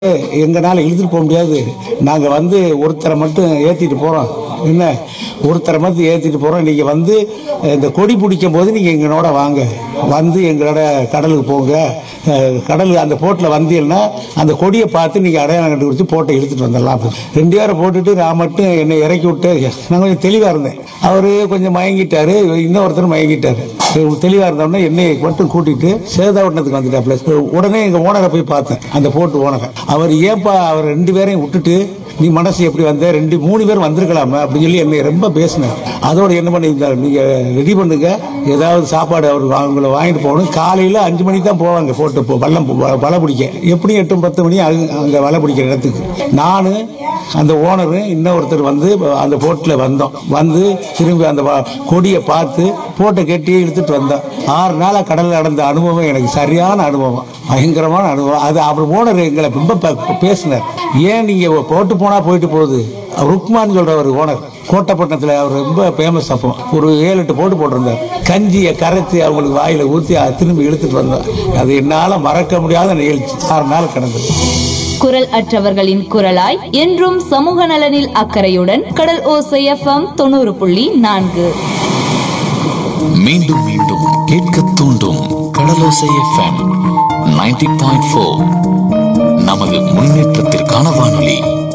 எங்கனால இழுத்துட்டு போக முடியாது நாங்க வந்து ஒருத்தரை மட்டும் ஏத்திட்டு போறோம் என்ன ஒருத்தரை மட்டும் ஏத்திட்டு போறோம் நீங்க வந்து இந்த கொடி பிடிக்கும் போது நீங்க எங்களோட வாங்க வந்து எங்களோட கடலுக்கு போங்க அஹ், கடல் அந்த போட்டில் வந்தீங்கன்னா அந்த கொடியை பார்த்து நீங்க அடையாளம் கண்டுபிடிச்சு போட்டை இழுத்துட்டு வந்துடலாம் அப்படின்னு. ரெண்டு பேரை போட்டுட்டு நான் மட்டும் என்னை இறக்கி விட்டு நான் கொஞ்சம் தெளிவா இருந்தேன் அவரு கொஞ்சம் மயங்கிட்டாரு இன்னொருத்தர் மயங்கிட்டாரு தெளிவா இருந்தோடனே என்னை மட்டும் கூட்டிட்டு சேதாவட்டத்துக்கு வந்துட்டாப்ல உடனே எங்க ஓனரை போய் பார்த்தேன் அந்த போட்டு ஓனரை அவர் ஏன்பா அவர் ரெண்டு பேரையும் விட்டுட்டு நீ மனசு எப்படி வந்த ரெண்டு மூணு பேர் வந்திருக்கலாமே அப்படின்னு சொல்லி என்னை ரொம்ப பேசினார் அதோட என்ன பண்ணியிருந்தார் நீங்க ரெடி பண்ணுங்க ஏதாவது சாப்பாடு அவர் அவங்கள வாங்கிட்டு போகணும் காலையில அஞ்சு மணிக்கு தான் போவாங்க போட்டு போ- வல்லம் போ- வலை பிடிக்க எப்படியும் எட்டு பத்து மணி அங்க- அங்க வலை பிடிக்கிற இடத்துக்கு நானு அந்த ஓனரு இன்னொருத்தர் வந்து அந்த போட்டில் வந்தோம் வந்து திரும்பி அந்த வ- கொடியை பார்த்து போட்டை கட்டி இழுத்துட்டு வந்தோம் ஆறு நாளாக கடலில் நடந்த அனுபவம் எனக்கு சரியான அனுபவம் பயங்கரமான அனுபவம் அது அவர் ஓனர் எங்களை ரொம்ப ப- பேசினார் ஏன் நீங்க போட்டு போனா போயிட்டு போகுது ருக்மான் சொல்ற ஒரு ஓனர் கோட்டப்பட்டினத்தில் அவர் ரொம்ப ஃபேமஸ் அப்போ ஒரு ஏழு எட்டு போட்டு போட்டிருந்தார் கஞ்சியை கரைச்சி அவங்களுக்கு வாயில ஊற்றி அதை திரும்பி இழுத்துட்டு வந்தோம் அது என்னால் மறக்க முடியாத நிகழ்ச்சி ஆறு நாள் கிடந்தது குரல் அற்றவர்களின் குரலாய் என்றும் சமூக நலனில் அக்கறையுடன் கடல் ஓசை எஃப்எம் தொண்ணூறு புள்ளி நான்கு மீண்டும் மீண்டும் கேட்க தூண்டும் Kadalosai FM ninety point four நமது முன்னேற்றத்திற்கான வானொலி